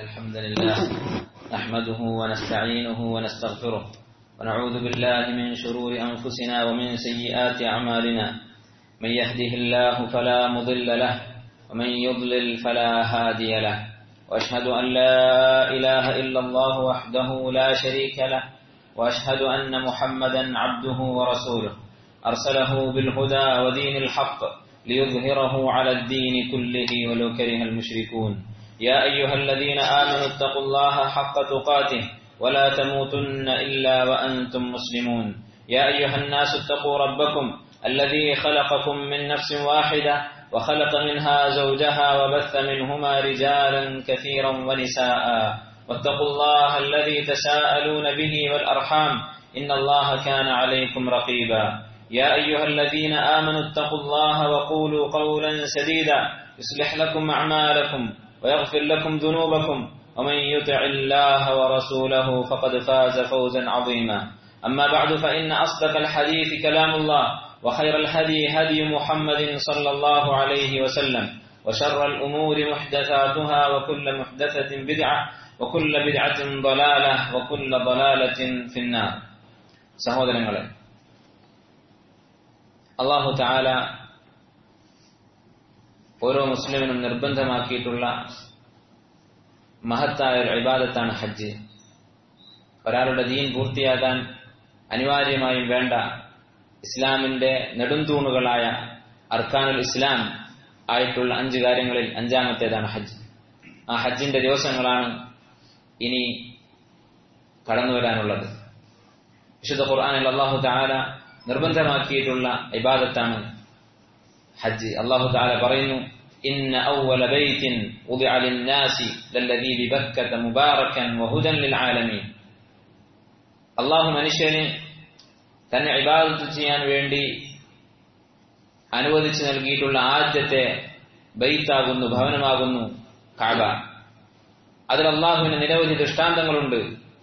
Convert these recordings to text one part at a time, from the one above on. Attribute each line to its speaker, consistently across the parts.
Speaker 1: الحمد لله نحمده ونستعينه ونستغفره ونعوذ بالله من شرور أنفسنا ومن سيئات أعمالنا من يهده الله فلا مضل له ومن يضلل فلا هادي له وأشهد أن لا إله إلا الله وحده لا شريك له وأشهد أن محمدا عبده ورسوله أرسله بالهدى ودين الحق ليظهره على الدين كله ولو كره المشركون يا أيها الذين آمنوا اتقوا الله حق تقاته ولا تموتن إلا وأنتم مسلمون يا أيها الناس اتقوا ربكم الذي خلقكم من نفس واحدة وخلق منها زوجها وبث منهما رجالا كثيرا ونساء واتقوا الله الذي تساءلون به والأرحام إن الله كان عليكم رقيبا يا أيها الذين آمنوا اتقوا الله وقولوا قولا سديدا يصلح لكم أعمالكم ويغفر لكم ذنوبكم ومن يطع الله ورسوله فقد فاز فوزا عظيما أما بعد فإن أصدق الحديث كلام الله وخير الهدي هدي محمد صلى الله عليه وسلم وشر الأمور محدثاتها وكل محدثة بدعة وكل بدعة ضلالة وكل ضلالة في النار സഹോദരങ്ങളെ അള്ളാഹു താല ഓരോ മുസ്ലിമിനും നിർബന്ധമാക്കിയിട്ടുള്ള മഹത്തായ ഒരു ഇബാദത്താണ് ഹജ്ജ് ഒരാളുടെ ദീൻ പൂർത്തിയാകാൻ അനിവാര്യമായും വേണ്ട ഇസ്ലാമിന്റെ നെടുംതൂണുകളായ അർക്കാനുൽ ഇസ്ലാം ആയിട്ടുള്ള അഞ്ച് കാര്യങ്ങളിൽ അഞ്ചാമത്തേതാണ് ഹജ്ജ് ആ ഹജ്ജിന്റെ ദിവസങ്ങളാണ് ഇനി കടന്നു വരാനുള്ളത് വിശുദ്ധ ഖുർആാനിൽ അള്ളാഹു താല നിർബന്ധമാക്കിയിട്ടുള്ള ഇബാദത്താണ് ഹജ്ജ് അള്ളാഹു താല പറയുന്നു إن أول بيت وضع للناس للذي ببكة مباركا وهدى للعالمين അള്ളാഹു മനുഷ്യന് തന്നെ ഇബാദത്ത് ചെയ്യാൻ വേണ്ടി അനുവദിച്ചു നൽകിയിട്ടുള്ള ആദ്യത്തെ ബൈത്താകുന്നു ഭവനമാകുന്നു കാബ അതിൽ അള്ളാഹുവിന് നിരവധി ദൃഷ്ടാന്തങ്ങളുണ്ട്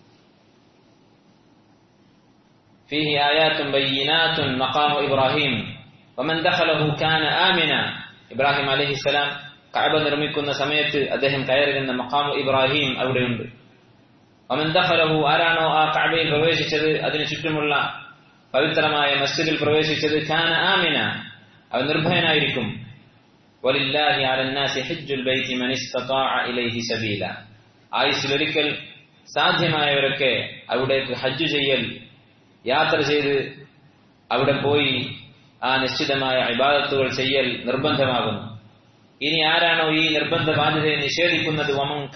Speaker 1: فيه آيات بينات مقام إبراهيم ومن دخله كان آمنا ഇബ്രാഹിം അലഹിസ്സലാം കഅബ നിർമ്മിക്കുന്ന സമയത്ത് അദ്ദേഹം കയറിരുന്ന മക്കാമു ഇബ്രാഹിം അവിടെയുണ്ട് അമന്തഹലഹു ആരാണോ ആ കഅബയിൽ പ്രവേശിച്ചത് അതിനു ചുറ്റുമുള്ള പവിത്രമായ മസ്ജിദിൽ പ്രവേശിച്ചത് ഖാന ആമിന അവൻ നിർഭയനായിരിക്കും വലില്ലാഹി അലന്നാസി ഹജ്ജുൽ ബൈത്തി മൻ ഇസ്തതാഅ ഇലൈഹി സബീല ആയുസ്സിലൊരിക്കൽ സാധ്യമായവരൊക്കെ അവിടേക്ക് ഹജ്ജ് ചെയ്യൽ യാത്ര ചെയ്ത് അവിടെ പോയി ആ നിശ്ചിതമായ ഇബാദത്തുകൾ ചെയ്യൽ നിർബന്ധമാകുന്നു ഇനി ആരാണോ ഈ നിർബന്ധ ബാധ്യതയെ നിഷേധിക്കുന്നത്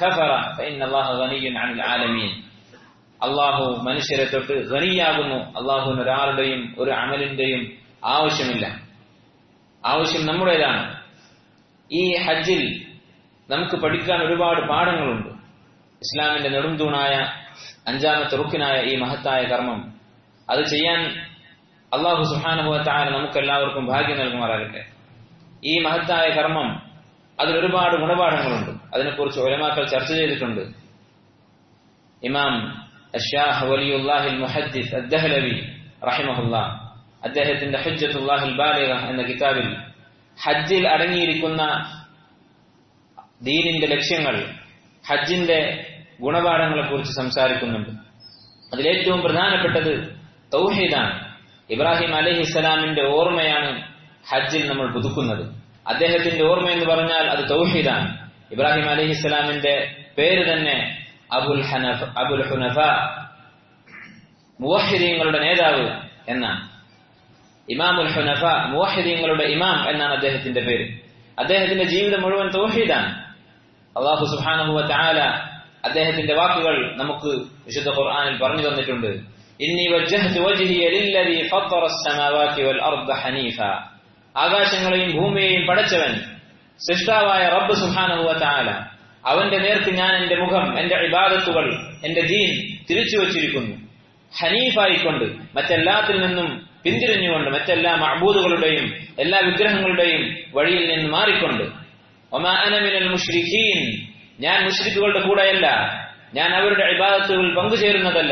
Speaker 1: അള്ളാഹു മനുഷ്യരെ തൊട്ട് ഖനിയാകുന്നു അള്ളാഹുവിന് ഒരാളുടെയും ഒരു അമലിന്റെയും ആവശ്യമില്ല ആവശ്യം നമ്മുടേതാണ് ഈ ഹജ്ജിൽ നമുക്ക് പഠിക്കാൻ ഒരുപാട് പാഠങ്ങളുണ്ട് ഇസ്ലാമിന്റെ നെടുംതൂണായ അഞ്ചാമത്തെ റുക്കിനായ ഈ മഹത്തായ കർമ്മം അത് ചെയ്യാൻ അള്ളാഹു സുഹാനുഭവത്തായ നമുക്ക് എല്ലാവർക്കും ഭാഗ്യം നൽകുമാറാകട്ടെ ഈ മഹത്തായ കർമ്മം അതിൽ ഒരുപാട് ഗുണപാഠങ്ങളുണ്ട് അതിനെക്കുറിച്ച് ഒലമാക്കൾ ചർച്ച ചെയ്തിട്ടുണ്ട് ഇമാം അഷാഹ് വലിയുല്ലാഹിൽ മുഹദ്ദിസ് അദ്ദഹലവി റഹിമഹുല്ല അദ്ദേഹത്തിന്റെ ഹജ്ജത്തുല്ലാഹിൽ ബാലിക എന്ന കിതാബിൽ ഹജ്ജിൽ അടങ്ങിയിരിക്കുന്ന ദീനിന്റെ ലക്ഷ്യങ്ങൾ ഹജ്ജിന്റെ ഗുണപാഠങ്ങളെ കുറിച്ച് സംസാരിക്കുന്നുണ്ട് അതിലേറ്റവും പ്രധാനപ്പെട്ടത് തൗഹീദാണ് ഇബ്രാഹിം അലഹി ഇസ്ലാമിന്റെ ഓർമ്മയാണ് ഹജ്ജിൽ നമ്മൾ പുതുക്കുന്നത് അദ്ദേഹത്തിന്റെ ഓർമ്മ എന്ന് പറഞ്ഞാൽ അത് തൗഹീദാണ് ഇബ്രാഹിം അലഹി ഇസ്ലാമിന്റെ പേര് തന്നെ അബുൽ ഹനഫ് അബുൽ ഹുനഫ മുവഹിദീങ്ങളുടെ നേതാവ് എന്നാണ് ഇമാമുൽ ഹുനഫ മുവഹിദീങ്ങളുടെ ഇമാം എന്നാണ് അദ്ദേഹത്തിന്റെ പേര് അദ്ദേഹത്തിന്റെ ജീവിതം മുഴുവൻ തൗഹീദാണ് അള്ളാഹു സുബാനുഹുവ ചാല അദ്ദേഹത്തിന്റെ വാക്കുകൾ നമുക്ക് വിശുദ്ധ ഖുർആാനിൽ പറഞ്ഞു തന്നിട്ടുണ്ട് ഇന്നി വജ്ജഹ്തു വജ്ഹിയ ലില്ലദീ ഫത്തറ അസ്സമാവാതി വൽ അർദ ഹനീഫ ആകാശങ്ങളെയും ഭൂമിയെയും പടച്ചവൻ സൃഷ്ടാവായ റബ്ബ് സുബ്ഹാനഹു വ തആല അവന്റെ നേർക്ക് ഞാൻ എന്റെ മുഖം എന്റെ ഇബാദത്തുകൾ എന്റെ ദീൻ തിരിച്ചു വച്ചിരിക്കുന്നു ഹനീഫായിക്കൊണ്ട് മറ്റെല്ലാത്തിൽ നിന്നും പിന്തിരിഞ്ഞുകൊണ്ട് മറ്റെല്ലാ മഅബൂദുകളുടെയും എല്ലാ വിഗ്രഹങ്ങളുടെയും വഴിയിൽ നിന്ന് മാറിക്കൊണ്ട് ഒമാ അന മിനൽ മുശ്രിക്കീൻ ഞാൻ മുശ്രിക്കുകളുടെ കൂടെയല്ല ഞാൻ അവരുടെ ഇബാദത്തുകൾ പങ്കുചേരുന്നതല്ല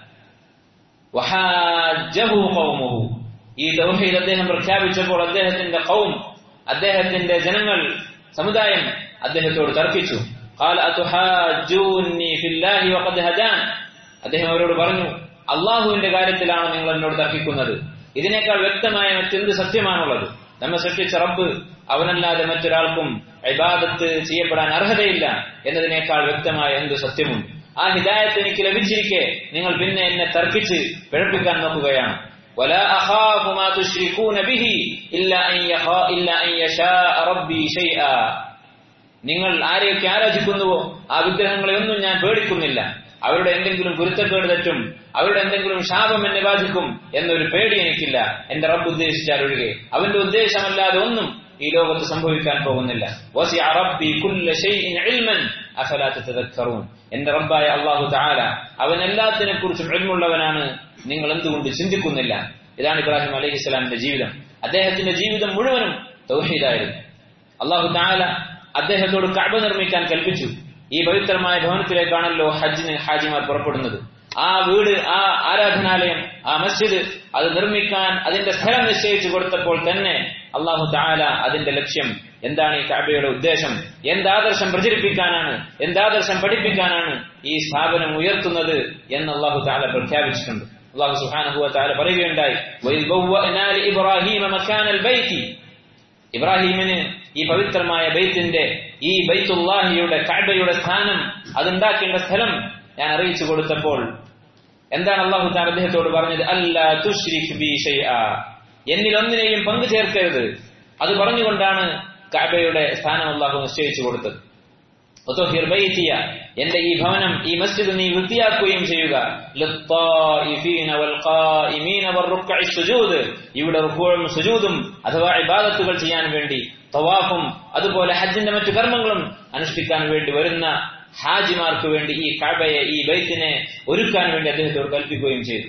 Speaker 1: ഈ തൗഹീദ് അദ്ദേഹം പ്രഖ്യാപിച്ചപ്പോൾ അദ്ദേഹത്തിന്റെ കൗം അദ്ദേഹത്തിന്റെ ജനങ്ങൾ സമുദായം അദ്ദേഹത്തോട് തർക്കിച്ചു قال أتحاجوني في الله وقد هدان അദ്ദേഹം അവരോട് പറഞ്ഞു അള്ളാഹുവിന്റെ കാര്യത്തിലാണ് നിങ്ങൾ എന്നോട് തർക്കിക്കുന്നത് ഇതിനേക്കാൾ വ്യക്തമായ മറ്റെന്ത് സത്യമാണുള്ളത് നമ്മെ സൃഷ്ടിച്ച റബ്ബ് അവനല്ലാതെ മറ്റൊരാൾക്കും ഇബാദത്ത് ചെയ്യപ്പെടാൻ അർഹതയില്ല എന്നതിനേക്കാൾ വ്യക്തമായ എന്ത് സത്യമുണ്ട് ആ ഹിദായത്ത് എനിക്ക് ലഭിച്ചിരിക്കെ നിങ്ങൾ പിന്നെ എന്നെ തർക്കിച്ച് പിഴപ്പിക്കാൻ നോക്കുകയാണ് ولا أخاف ما تشركون به إلا أن يخا إلا أن يشاء ربي شيئا നിങ്ങൾ ആരെയൊക്കെ ആരാധിക്കുന്നുവോ ആ വിഗ്രഹങ്ങളെ ഒന്നും ഞാൻ പേടിക്കുന്നില്ല അവരുടെ എന്തെങ്കിലും കുരുത്തക്കേട് തെറ്റും അവരുടെ എന്തെങ്കിലും ശാപം എന്നെ ബാധിക്കും എന്നൊരു പേടി എനിക്കില്ല എന്റെ റബ്ബ് ഉദ്ദേശിച്ചാൽ ഒഴികെ അവന്റെ ഉദ്ദേശമല്ലാതെ ഒന്നും ഈ ലോകത്ത് സംഭവിക്കാൻ പോകുന്നില്ല വസിഅ റബ്ബി കുല്ല ശൈഇൻ ഇൽമൻ അഫലാ തതദക്കറൂൻ എന്റെ റബ്ബായ അല്ലാഹു തആല അവൻ എല്ലാത്തിനെ കുറിച്ചും ഇൽമുള്ളവനാണ് നിങ്ങൾ എന്തുകൊണ്ട് ചിന്തിക്കുന്നില്ല ഇതാണ് ഇബ്രാഹിം അലൈഹിസ്സലാമിന്റെ ജീവിതം അദ്ദേഹത്തിന്റെ ജീവിതം മുഴുവനും തൗഹീദായിരുന്നു അല്ലാഹു തആല അദ്ദേഹത്തോട് കഅബ നിർമ്മിക്കാൻ കൽപ്പിച്ചു ഈ പവിത്രമായ ഭവനത്തിലേക്കാണല്ലോ ഹജ്ജിന് ഹാജിമാർ പുറപ്പെടുന്നത് ആ വീട് ആ ആരാധനാലയം ആ മസ്ജിദ് അത് നിർമ്മിക്കാൻ അതിന്റെ സ്ഥലം നിശ്ചയിച്ചു കൊടുത്തപ്പോൾ തന്നെ അള്ളാഹു താല അതിന്റെ ലക്ഷ്യം എന്താണ് ഈ കഅബയുടെ ഉദ്ദേശം എന്താദർശം പ്രചരിപ്പിക്കാനാണ് എന്താദർശം പഠിപ്പിക്കാനാണ് ഈ സ്ഥാപനം ഉയർത്തുന്നത് എന്ന് അള്ളാഹു താല പ്രഖ്യാപിച്ചിട്ടുണ്ട് അള്ളാഹു സുഹാനഹുവ താല പറയുകയുണ്ടായി "വഇദ് ബവ്വഅനാ ലിഇബ്രാഹീമ മക്കാനൽ ബൈത്തി ഇബ്രാഹിമിന് ഈ പവിത്രമായ ബൈത്തിന്റെ ഈ ബൈത്തുല്ലാഹിയുടെ കഅബയുടെ സ്ഥാനം അതുണ്ടാക്കേണ്ട സ്ഥലം ഞാൻ അറിയിച്ചു കൊടുത്തപ്പോൾ എന്താണ് അള്ളാഹു താൻ അദ്ദേഹത്തോട് പറഞ്ഞത് അല്ല തുഷ്രിഖ് ബി ഷൈആ എന്നിൽ ഒന്നിനെയും പങ്കു ചേർക്കരുത് അത് പറഞ്ഞുകൊണ്ടാണ് കഅബയുടെ സ്ഥാനം അള്ളാഹു നിശ്ചയിച്ചു കൊടുത്തത് വതുഹിർ ബൈതിയ എന്റെ ഈ ഭവനം ഈ മസ്ജിദ് നീ വൃത്തിയാക്കുകയും ചെയ്യുക ലിത്തായിഫീന വൽഖായിമീന വറുക്അഇ സുജൂദ് ഇവിടെ റുക്കൂഉം സുജൂദും അഥവാ ഇബാദത്തുകൾ ചെയ്യാൻ വേണ്ടി തവാഫും അതുപോലെ ഹജ്ജിന്റെ മറ്റു കർമ്മങ്ങളും അനുഷ്ഠിക്കാൻ വേണ്ടി വരുന്ന ഹാജിമാർക്ക് വേണ്ടി ഈ കഅബയെ ഈ ബൈത്തിനെ ഒരുക്കാൻ വേണ്ടി അദ്ദേഹത്തോട് കൽപ്പിക്കുകയും ചെയ്തു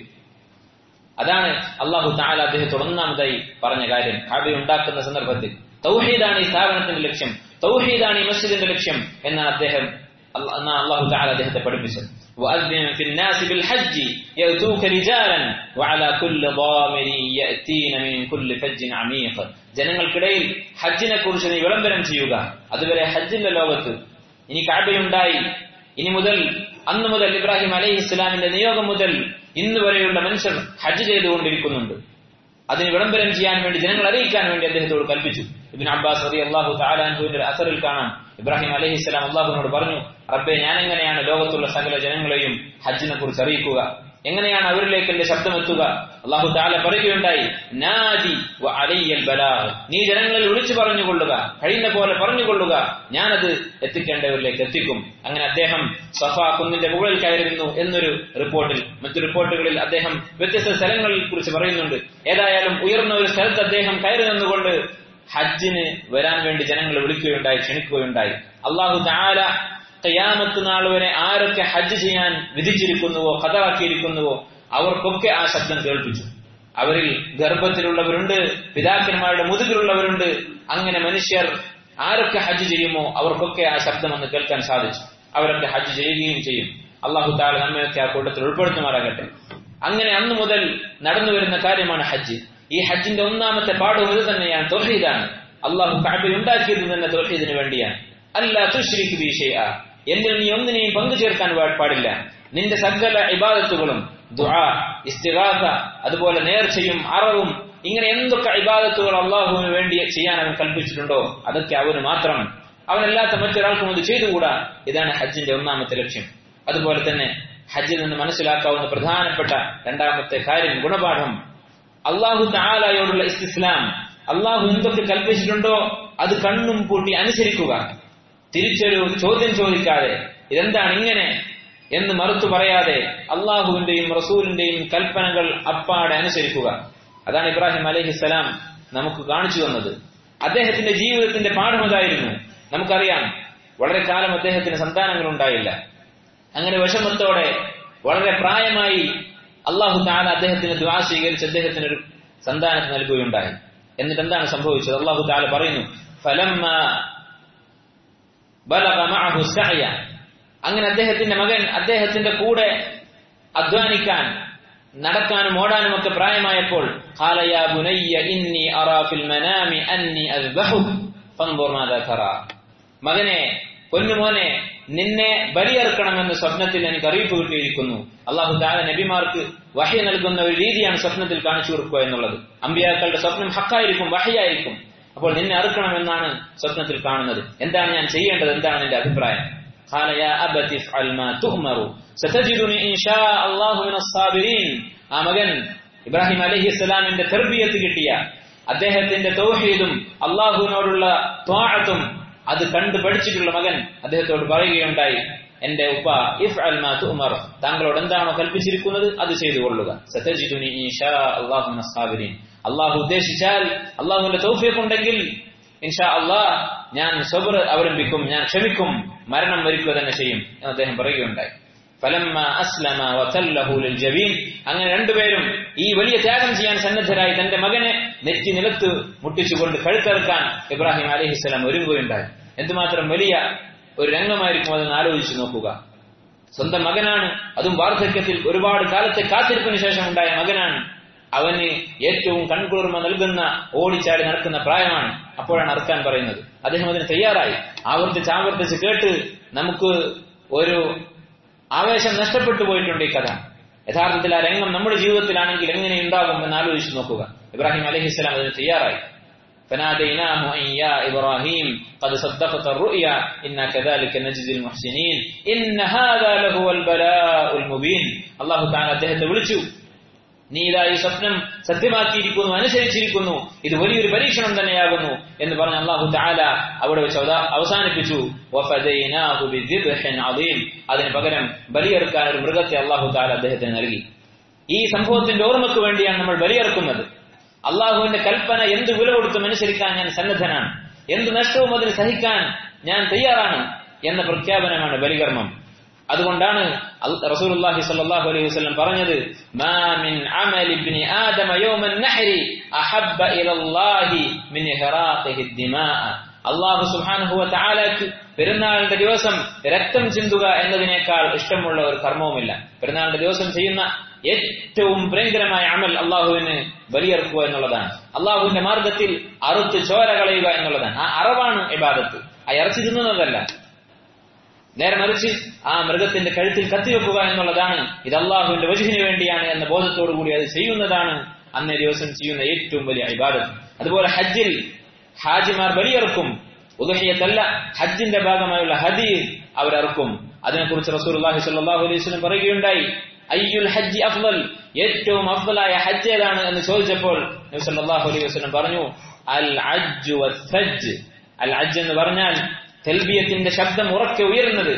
Speaker 1: അതാണ് അള്ളാഹു താല അദ്ദേഹത്തോട് ഒന്നാമതായി പറഞ്ഞ കാര്യം കഅബ ഉണ്ടാക്കുന്ന സന്ദർഭത്തിൽ തൗഹീദാണ് ഈ സ്ഥാപനത്തിന്റെ ലക്ഷ്യം തൗഹീദാണ് ഈ മസ്ജിദിന്റെ ലക്ഷ്യം എന്നാണ് അദ്ദേഹം എന്നാണ് അള്ളാഹു താല അദ്ദേഹത്തെ പഠിപ്പിച്ചത് وأذن في الناس بالحج يأتوك رجالا وعلى كل ضامر يأتين من كل فج عميق ജനങ്ങൾക്കിടയിൽ ഹജ്ജിനെ കുറിച്ച് നീ വിളംബരം ചെയ്യുക അതുവരെ ഹജ്ജിന്റെ ലോകത്ത് ഇനി കാബയുണ്ടായി ഇനി മുതൽ അന്ന് മുതൽ ഇബ്രാഹിം അലൈഹി ഇസ്ലാമിന്റെ നിയോഗം മുതൽ ഇന്ന് വരെയുള്ള മനുഷ്യർ ഹജ്ജ് ചെയ്തുകൊണ്ടിരിക്കുന്നുണ്ട് അതിന് വിളംബരം ചെയ്യാൻ വേണ്ടി ജനങ്ങൾ അറിയിക്കാൻ വേണ്ടി അദ്ദേഹത്തോട് കൽപ്പിച്ചു ഇബിൻ അബ്ബാസ് റതി അള്ളാഹു താലാൻഹുവിന്റെ അസറിൽ കാണാം ഇബ്രാഹിം അലൈഹി സ്വലാം അള്ളാഹുവിനോട് പറഞ്ഞു റബ്ബെ ഞാൻ എങ്ങനെയാണ് ലോകത്തുള്ള സകല ജനങ്ങളെയും ഹജ്ജിനെ കുറിച്ച് അറിയിക്കുക എങ്ങനെയാണ് അവരിലേക്ക് എന്റെ ശബ്ദം എത്തുക അള്ളാഹു താല പറയുകയുണ്ടായി നാദി വ അലയ്യൽ ബലാഗ് നീ ജനങ്ങളിൽ വിളിച്ചു പറഞ്ഞുകൊള്ളുക കഴിയുന്ന പോലെ പറഞ്ഞുകൊള്ളുക ഞാനത് എത്തിക്കേണ്ടവരിലേക്ക് എത്തിക്കും അങ്ങനെ അദ്ദേഹം സഫ കുന്നിന്റെ മുകളിൽ കയറിയിരുന്നു എന്നൊരു റിപ്പോർട്ടിൽ മറ്റു റിപ്പോർട്ടുകളിൽ അദ്ദേഹം വ്യത്യസ്ത സ്ഥലങ്ങളെ കുറിച്ച് പറയുന്നുണ്ട് ഏതായാലും ഉയർന്ന ഒരു സ്ഥലത്ത് അദ്ദേഹം കയറി നിന്നുകൊണ്ട് ഹജ്ജിന് വരാൻ വേണ്ടി ജനങ്ങളെ വിളിക്കുകയുണ്ടായി ക്ഷണിക്കുകയുണ്ടായി അള്ളാഹു താല കയ്യാമത്ത് നാൾ വരെ ആരൊക്കെ ഹജ്ജ് ചെയ്യാൻ വിധിച്ചിരിക്കുന്നുവോ കഥറാക്കിയിരിക്കുന്നുവോ അവർക്കൊക്കെ ആ ശബ്ദം കേൾപ്പിച്ചു അവരിൽ ഗർഭത്തിലുള്ളവരുണ്ട് പിതാക്കന്മാരുടെ മുതുകിലുള്ളവരുണ്ട് അങ്ങനെ മനുഷ്യർ ആരൊക്കെ ഹജ്ജ് ചെയ്യുമോ അവർക്കൊക്കെ ആ ശബ്ദം അന്ന് കേൾക്കാൻ സാധിച്ചു അവരൊക്കെ ഹജ്ജ് ചെയ്യുകയും ചെയ്യും അള്ളാഹു താല നമ്മയൊക്കെ ആ കൂട്ടത്തിൽ ഉൾപ്പെടുത്തുമാറാകട്ടെ അങ്ങനെ അന്ന് മുതൽ നടന്നു വരുന്ന കാര്യമാണ് ഹജ്ജ് ഈ ഹജ്ജിന്റെ ഒന്നാമത്തെ പാഠവും ഇത് തന്നെയാണ് തൊഹീദാണ് അള്ളാഹു കാബിൽ ഉണ്ടാക്കിയത് തന്നെ തൊഹീദിന് വേണ്ടിയാണ് അല്ല തുഷ്രിക്ക് ബീഷയ എന്നിൽ നീ ഒന്നിനെയും പങ്കു ചേർക്കാൻ പാടില്ല നിന്റെ സകല ഇബാദത്തുകളും ദുആ ഇസ്തിഗാസ അതുപോലെ നേർച്ചയും അറവും ഇങ്ങനെ എന്തൊക്കെ ഇബാദത്തുകൾ അള്ളാഹുവിന് വേണ്ടി ചെയ്യാൻ അവൻ കൽപ്പിച്ചിട്ടുണ്ടോ അതൊക്കെ അവന് മാത്രം അവനല്ലാത്ത മറ്റൊരാൾക്കും അത് ചെയ്തുകൂടാ ഇതാണ് ഹജ്ജിന്റെ ഒന്നാമത്തെ ലക്ഷ്യം അതുപോലെ തന്നെ ഹജ്ജിൽ നിന്ന് മനസ്സിലാക്കാവുന്ന പ്രധാനപ്പെട്ട രണ്ടാമത്തെ കാര്യം ഗുണപാഠം അള്ളാഹു താലായോടുള്ള ഇസ്ലാം അള്ളാഹു എന്തൊക്കെ കൽപ്പിച്ചിട്ടുണ്ടോ അത് കണ്ണും പൂട്ടി അനുസരിക്കുക തിരിച്ചൊരു ചോദ്യം ചോദിക്കാതെ ഇതെന്താണ് ഇങ്ങനെ എന്ന് മറുത്തു പറയാതെ അള്ളാഹുവിന്റെയും റസൂലിന്റെയും കൽപ്പനകൾ അപ്പാടെ അനുസരിക്കുക അതാണ് ഇബ്രാഹിം അലഹിസ്സലാം നമുക്ക് കാണിച്ചു തന്നത് അദ്ദേഹത്തിന്റെ ജീവിതത്തിന്റെ പാഠം അതായിരുന്നു നമുക്കറിയാം വളരെ കാലം അദ്ദേഹത്തിന് സന്താനങ്ങൾ ഉണ്ടായില്ല അങ്ങനെ വിഷമത്തോടെ വളരെ പ്രായമായി അള്ളാഹു താല അദ്ദേഹത്തിന് ദ്വാ സ്വീകരിച്ച് അദ്ദേഹത്തിന് ഒരു സന്താനത്തെ നൽകുകയുണ്ടായി എന്നിട്ട് എന്താണ് സംഭവിച്ചത് അള്ളാഹു താല പറയുന്നു ഫലമ്മ ബലഗ മഅഹു സഅയ അങ്ങനെ അദ്ദേഹത്തിന്റെ മകൻ അദ്ദേഹത്തിന്റെ കൂടെ അധ്വാനിക്കാൻ നടക്കാനും ഓടാനും ഒക്കെ പ്രായമായപ്പോൾ ഖാല യാ ബുനയ്യ ഇന്നി അറാ ഫിൽ മനാമി അന്നി അസ്ബഹുക് ഫൻദുർ മാദാ തറാ മകനെ പൊന്നുമോനെ നിന്നെ ബലിയെറുക്കണമെന്ന് സ്വപ്നത്തിൽ എനിക്ക് അറിയിപ്പ് കിട്ടിയിരിക്കുന്നു അള്ളാഹു താല നബിമാർക്ക് വഹി നൽകുന്ന ഒരു രീതിയാണ് സ്വപ്നത്തിൽ കാണിച്ചു കൊടുക്കുക എന്നുള്ളത് അമ്പിയാക്കളുടെ സ്വപ്നം ഹക്കായിരിക്കും വഹിയായിരിക്കും അപ്പോൾ നിന്നെ അറുക്കണമെന്നാണ് സ്വപ്നത്തിൽ കാണുന്നത് എന്താണ് ഞാൻ ചെയ്യേണ്ടത് എന്താണ് നിന്റെ അഭിപ്രായം قال يا أبت افعل ما تؤمر ستجدني إن شاء الله من الصابرين ആ മകൻ ഇബ്രാഹിം അലഹി ഇസ്ലാമിന്റെ തെർബിയത്ത് കിട്ടിയ അദ്ദേഹത്തിന്റെ തൗഹീദും അള്ളാഹുവിനോടുള്ള ത്വാഴത്തും അത് കണ്ടു പഠിച്ചിട്ടുള്ള മകൻ അദ്ദേഹത്തോട് പറയുകയുണ്ടായി എന്റെ ഉപ്പ ഇഫ് അൽ ഉമർ താങ്കളോട് എന്താണോ കൽപ്പിച്ചിരിക്കുന്നത് അത് ചെയ്തു കൊള്ളുക സത്യജിതുനി അള്ളാഹു സാബിരീൻ അള്ളാഹു ഉദ്ദേശിച്ചാൽ അള്ളാഹുവിന്റെ തൗഫീഖ് ഉണ്ടെങ്കിൽ ഇൻഷാ അള്ളാഹ് ഞാൻ സബർ അവലംബിക്കും ഞാൻ ക്ഷമിക്കും മരണം വരിക്കുക തന്നെ ചെയ്യും എന്ന് അദ്ദേഹം പറയുകയുണ്ടായി ഫലമ്മ അസ്ലമ വതല്ലഹു ലിൽജബീൻ അങ്ങനെ രണ്ടുപേരും ഈ വലിയ ത്യാഗം ചെയ്യാൻ സന്നദ്ധരായി തന്റെ മകനെ നെറ്റി നിലത്ത് മുട്ടിച്ചുകൊണ്ട് കഴുത്തറക്കാൻ ഇബ്രാഹിം അലഹിസ്സലാം ഒരുങ്ങുകയുണ്ടായി എന്തുമാത്രം വലിയ ഒരു രംഗമായിരിക്കും അതെന്ന് ആലോചിച്ചു നോക്കുക സ്വന്തം മകനാണ് അതും വാർദ്ധക്യത്തിൽ ഒരുപാട് കാലത്തെ കാത്തിരിപ്പിന് ശേഷം ഉണ്ടായ മകനാണ് അവന് ഏറ്റവും കൺകുളിർമ നൽകുന്ന ഓടിച്ചാടി നടക്കുന്ന പ്രായമാണ് അപ്പോഴാണ് അർക്കാൻ പറയുന്നത് അദ്ദേഹം അതിന് തയ്യാറായി ആവർത്തിച്ച് ആവർത്തിച്ച് കേട്ട് നമുക്ക് ഒരു ആവേശം നഷ്ടപ്പെട്ടു പോയിട്ടുണ്ട് ഈ കഥ യഥാർത്ഥത്തിൽ ആ രംഗം നമ്മുടെ ജീവിതത്തിലാണെങ്കിൽ എങ്ങനെ ഉണ്ടാകും എന്ന് ആലോചിച്ച് നോക്കുക ഇബ്രാഹിം അലഹിസ്ലാം അതിന് തയ്യാറായി فناديناه أن يا إبراهيم قد صدقت الرؤيا إنا كذلك نجزي المحسنين إن هذا لهو البلاء المبين الله تعالى അദ്ദേഹത്തെ വിളിച്ചു നീ ഇതാ ഈ സ്വപ്നം സത്യമാക്കിയിരിക്കുന്നു അനുസരിച്ചിരിക്കുന്നു ഇത് വലിയൊരു പരീക്ഷണം തന്നെയാകുന്നു എന്ന് പറഞ്ഞ അള്ളാഹു താല അവിടെ വെച്ച് അവസാനിപ്പിച്ചു അതിന് പകരം ബലിയെറുക്കാൻ ഒരു മൃഗത്തെ അള്ളാഹു താല അദ്ദേഹത്തിന് നൽകി ഈ സംഭവത്തിന്റെ ഓർമ്മയ്ക്ക് വേണ്ടിയാണ് നമ്മൾ ബലിയെറുക്കുന്നത് അള്ളാഹുവിന്റെ കൽപ്പന എന്ത് വില കൊടുത്തും അനുസരിക്കാൻ ഞാൻ സന്നദ്ധനാണ് എന്ത് നഷ്ടവും അതിന് സഹിക്കാൻ ഞാൻ തയ്യാറാണ് എന്ന പ്രഖ്യാപനമാണ് ബലികർമ്മം അതുകൊണ്ടാണ് റസൂലുള്ളാഹി സ്വല്ലല്ലാഹു അലൈഹി വസല്ലം പറഞ്ഞത് മാ മിൻ അമലി ഇബ്നി ആദമ യൗമൻ നഹരി അഹബ്ബ ഇലല്ലാഹി മിൻ ഇഹ്റാഖിഹി ദിമാ അല്ലാഹു സുബ്ഹാനഹു വ തആലക്ക് പെരുന്നാളിന്റെ ദിവസം രക്തം ചിന്തുക എന്നതിനേക്കാൾ ഇഷ്ടമുള്ള ഒരു കർമ്മവുമില്ല പെരുന്നാളിന്റെ ദിവസം ചെയ്യുന്ന ഏറ്റവും ഭയങ്കരമായ അമൽ അള്ളാഹുവിന് ബലിയെറുക്കുക എന്നുള്ളതാണ് അള്ളാഹുവിന്റെ മാർഗത്തിൽ അറുത്ത് ചോര കളയുക എന്നുള്ളതാണ് ആ അറവാണ് ഇബാദത്ത് ആ ഇറച്ചി തിന്നുന്നതല്ല നേരെ മറിച്ച് ആ മൃഗത്തിന്റെ കഴുത്തിൽ കത്തിവെക്കുക എന്നുള്ളതാണ് ഇത് അള്ളാഹുവിന്റെ വജുഹിന് വേണ്ടിയാണ് എന്ന ബോധത്തോടുകൂടി അത് ചെയ്യുന്നതാണ് അന്നേ ദിവസം ചെയ്യുന്ന ഏറ്റവും വലിയ ഇബാദത്ത് അതുപോലെ ഹജ്ജിൽ ഹാജിമാർ ബലിയിറക്കും ഉദഹിയത്തല്ല ഹജ്ജിന്റെ ഭാഗമായുള്ള ഹദി അവരറക്കും അതിനെക്കുറിച്ച് റസൂൽ അള്ളാഹി സല്ലാഹു അലൈഹി വസല്ലം പറയുകയുണ്ടായി അയ്യുൽ ഹജ്ജി അഫ്ദൽ ഏറ്റവും അഫ്ദലായ ഹജ്ജ് ഏതാണ് എന്ന് ചോദിച്ചപ്പോൾ നബി സല്ലല്ലാഹു അലൈഹി വസല്ലം പറഞ്ഞു അൽ അജ്ജു വസ്സജ്ജ് അൽ അജ്ജ് എന്ന് പറഞ്ഞാൽ തെൽബിയത്തിന്റെ ശബ്ദം ഉറക്കെ ഉയരുന്നത്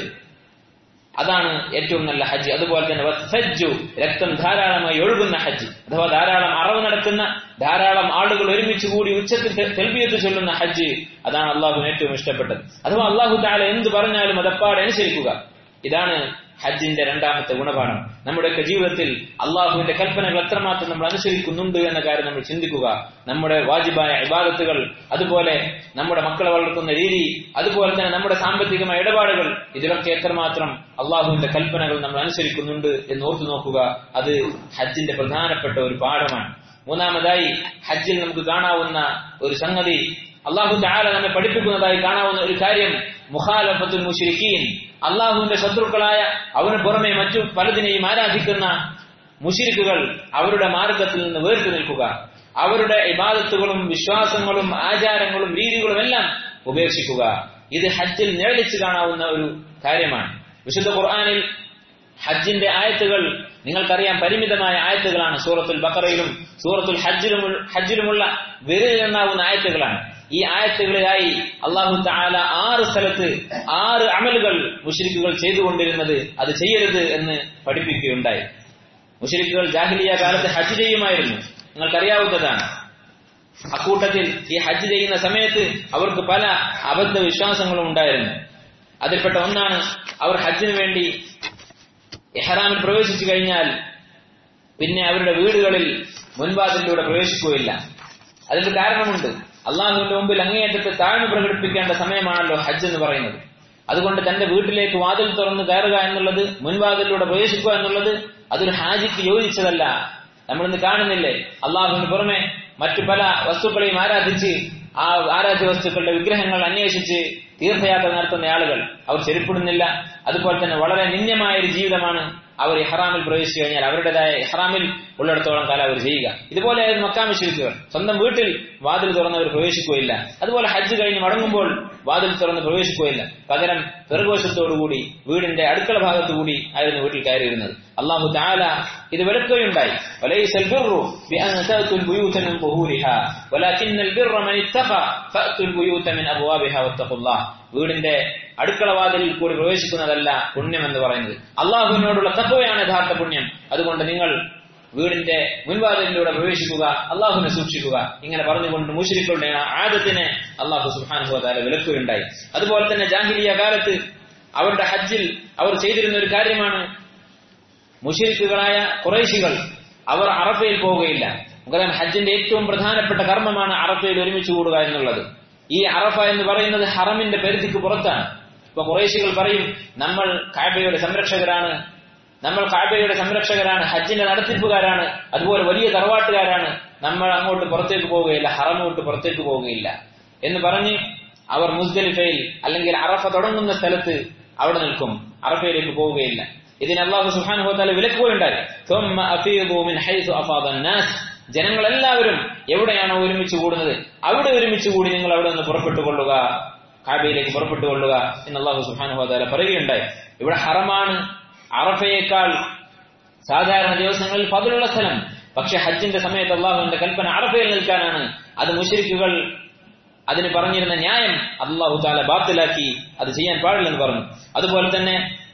Speaker 1: അതാണ് ഏറ്റവും നല്ല ഹജ്ജ് അതുപോലെ തന്നെ വസ്സജ്ജു രക്തം ധാരാളമായി ഒഴുകുന്ന ഹജ്ജ് അഥവാ ധാരാളം അറവ് നടക്കുന്ന ധാരാളം ആളുകൾ ഒരുമിച്ച് കൂടി ഉച്ചത്തിൽ തെൽബിയത്ത് ചൊല്ലുന്ന ഹജ്ജ് അതാണ് അള്ളാഹുവിന് ഏറ്റവും ഇഷ്ടപ്പെട്ടത് അഥവാ അള്ളാഹു താല എന്ത് പറഞ്ഞാലും അതപ്പാടെ അനുസരിക്കുക ഇതാണ് ഹജ്ജിന്റെ രണ്ടാമത്തെ ഗുണപാഠം നമ്മുടെയൊക്കെ ജീവിതത്തിൽ അള്ളാഹുവിന്റെ കൽപ്പനകൾ എത്രമാത്രം നമ്മൾ അനുസരിക്കുന്നുണ്ട് എന്ന കാര്യം നമ്മൾ ചിന്തിക്കുക നമ്മുടെ വാജിബായ ഇബാദത്തുകൾ അതുപോലെ നമ്മുടെ മക്കളെ വളർത്തുന്ന രീതി അതുപോലെ തന്നെ നമ്മുടെ സാമ്പത്തികമായ ഇടപാടുകൾ ഇതിലൊക്കെ എത്രമാത്രം അള്ളാഹുവിന്റെ കൽപ്പനകൾ നമ്മൾ അനുസരിക്കുന്നുണ്ട് എന്ന് ഓർത്തു നോക്കുക അത് ഹജ്ജിന്റെ പ്രധാനപ്പെട്ട ഒരു പാഠമാണ് മൂന്നാമതായി ഹജ്ജിൽ നമുക്ക് കാണാവുന്ന ഒരു സംഗതി അള്ളാഹു താല നമ്മെ പഠിപ്പിക്കുന്നതായി കാണാവുന്ന ഒരു കാര്യം മുഖാലഫത്തുൽ മുഷിരിക്കീൻ അള്ളാഹുവിന്റെ ശത്രുക്കളായ അവന് പുറമെ മറ്റു പലതിനെയും ആരാധിക്കുന്ന മുഷിരിക്കുകൾ അവരുടെ മാർഗത്തിൽ നിന്ന് വേറിട്ട് നിൽക്കുക അവരുടെ ഇബാദത്തുകളും വിശ്വാസങ്ങളും ആചാരങ്ങളും രീതികളും എല്ലാം ഉപേക്ഷിക്കുക ഇത് ഹജ്ജിൽ നിഴലിച്ചു കാണാവുന്ന ഒരു കാര്യമാണ് വിശുദ്ധ ഖുർആാനിൽ ഹജ്ജിന്റെ ആയത്തുകൾ നിങ്ങൾക്കറിയാം പരിമിതമായ ആയത്തുകളാണ് സൂറത്തുൽ ബക്കറയിലും സൂറത്തുൽ ഹജ്ജിലും ഹജ്ജിലുമുള്ള വിരലെണ്ണാവുന്ന ആയത്തുകളാണ് ഈ ആയത്തുകളിലായി അള്ളാഹു താല ആറ് സ്ഥലത്ത് ആറ് അമലുകൾ മുഷരിക്കുകൾ ചെയ്തുകൊണ്ടിരുന്നത് അത് ചെയ്യരുത് എന്ന് പഠിപ്പിക്കുകയുണ്ടായി മുഷരിക്കുകൾ ജാഹിലിയ കാലത്ത് ഹജ്ജ് ചെയ്യുമായിരുന്നു നിങ്ങൾക്കറിയാവുന്നതാണ് അക്കൂട്ടത്തിൽ ഈ ഹജ്ജ് ചെയ്യുന്ന സമയത്ത് അവർക്ക് പല അബദ്ധ വിശ്വാസങ്ങളും ഉണ്ടായിരുന്നു അതിൽപ്പെട്ട ഒന്നാണ് അവർ ഹജ്ജിന് വേണ്ടി എഹ്റാമിൽ പ്രവേശിച്ചു കഴിഞ്ഞാൽ പിന്നെ അവരുടെ വീടുകളിൽ മുൻവാതിലൂടെ പ്രവേശിക്കുകയില്ല അതിന്റെ കാരണമുണ്ട് അള്ളാഹുവിന്റെ മുമ്പിൽ അങ്ങേയറ്റത്തെ താഴ്ന്നു പ്രകടിപ്പിക്കേണ്ട സമയമാണല്ലോ ഹജ്ജ് എന്ന് പറയുന്നത് അതുകൊണ്ട് തന്റെ വീട്ടിലേക്ക് വാതിൽ തുറന്ന് കയറുക എന്നുള്ളത് മുൻവാതിലൂടെ പ്രവേശിക്കുക എന്നുള്ളത് അതൊരു ഹാജിക്ക് യോജിച്ചതല്ല നമ്മളിന്ന് കാണുന്നില്ലേ അള്ളാഹുവിന് പുറമെ മറ്റു പല വസ്തുക്കളെയും ആരാധിച്ച് ആ ആരാധ്യ വസ്തുക്കളുടെ വിഗ്രഹങ്ങൾ അന്വേഷിച്ച് തീർത്ഥയാത്ര നടത്തുന്ന ആളുകൾ അവർ ചെരുപ്പിടുന്നില്ല അതുപോലെ തന്നെ വളരെ നിന്യമായ ഒരു ജീവിതമാണ് അവർ ഇഹ്റാമിൽ പ്രവേശിച്ചു കഴിഞ്ഞാൽ അവരുടേതായ ഇഹ്റാമിൽ ഉള്ളിടത്തോളം കാലം അവർ ചെയ്യുക ഇതുപോലെ മക്കാമ ശിരിക്കുകൾ സ്വന്തം വീട്ടിൽ വാതിൽ തുറന്ന് അവർ പ്രവേശിക്കുകയില്ല അതുപോലെ ഹജ്ജ് കഴിഞ്ഞ് മടങ്ങുമ്പോൾ വാതിൽ തുറന്ന് പ്രവേശിക്കുകയില്ല പകരം പിറകുവശത്തോടുകൂടി വീടിന്റെ അടുക്കള ഭാഗത്തുകൂടി ആയിരുന്നു വീട്ടിൽ കയറിയിരുന്നത് അള്ളാഹു താല ഇത് വിലക്കുകയുണ്ടായി وليس البر بأن تأتوا البيوت من ظهورها ولكن البر من اتقى فأتوا البيوت من أبوابها واتقوا الله വീടിന്റെ അടുക്കള വാതിലിൽ കൂടി പ്രവേശിക്കുന്നതല്ല പുണ്യം എന്ന് പറയുന്നത് അള്ളാഹുവിനോടുള്ള തത്വയാണ് യഥാർത്ഥ പുണ്യം അതുകൊണ്ട് നിങ്ങൾ വീടിന്റെ മുൻവാതിലിലൂടെ പ്രവേശിക്കുക അള്ളാഹുവിനെ സൂക്ഷിക്കുക ഇങ്ങനെ പറഞ്ഞുകൊണ്ട് മുഷിരിക്കളുടെ ആദത്തിനെ അള്ളാഹു സുഹാനുഭവതാല വിലക്കുകയുണ്ടായി അതുപോലെ തന്നെ ജാഹിലിയ കാലത്ത് അവരുടെ ഹജ്ജിൽ അവർ ചെയ്തിരുന്ന ഒരു കാര്യമാണ് മുഷിരിക്കുകളായ കുറേശികൾ അവർ അറഫയിൽ പോവുകയില്ല നമുക്കറിയാം ഹജ്ജിന്റെ ഏറ്റവും പ്രധാനപ്പെട്ട കർമ്മമാണ് അറഫയിൽ ഒരുമിച്ച് കൂടുക എന്നുള്ളത് ഈ അറഫ എന്ന് പറയുന്നത് ഹറമിന്റെ പരിധിക്ക് പുറത്താണ് ഇപ്പൊ കുറേശികൾ പറയും നമ്മൾ കാബയുടെ സംരക്ഷകരാണ് നമ്മൾ കാബയുടെ സംരക്ഷകരാണ് ഹജ്ജിന്റെ നടത്തിപ്പുകാരാണ് അതുപോലെ വലിയ തറവാട്ടുകാരാണ് നമ്മൾ അങ്ങോട്ട് പുറത്തേക്ക് പോവുകയില്ല ഹറം വിട്ട് പുറത്തേക്ക് പോവുകയില്ല എന്ന് പറഞ്ഞ് അവർ മുസ്ദലിഫയിൽ അല്ലെങ്കിൽ അറഫ തുടങ്ങുന്ന സ്ഥലത്ത് അവിടെ നിൽക്കും അറഫയിലേക്ക് പോവുകയില്ല ഇതിന് അള്ളാഹു സുഹാനുഭവത്താല വിലക്കുകയുണ്ടായി ജനങ്ങളെല്ലാവരും എവിടെയാണോ ഒരുമിച്ച് കൂടുന്നത് അവിടെ ഒരുമിച്ച് കൂടി നിങ്ങൾ അവിടെ നിന്ന് പുറപ്പെട്ടു കൊള്ളുക കാബയിലേക്ക് പുറപ്പെട്ടു കൊള്ളുക എന്ന് അള്ളാഹു സുഹാനുഭവത്താല പറയുകയുണ്ടായി ഇവിടെ ഹറമാണ് അറഫയേക്കാൾ സാധാരണ ദിവസങ്ങളിൽ പതിലുള്ള സ്ഥലം പക്ഷെ ഹജ്ജിന്റെ സമയത്ത് അള്ളാഹുവിന്റെ കൽപ്പന അറഫയിൽ നിൽക്കാനാണ് അത് മുഷരിക്കുകൾ അതിന് പറഞ്ഞിരുന്ന ന്യായം അള്ളാഹു താല ബാത്തിലാക്കി അത് ചെയ്യാൻ പാടില്ലെന്ന് പറഞ്ഞു അതുപോലെ തന്നെ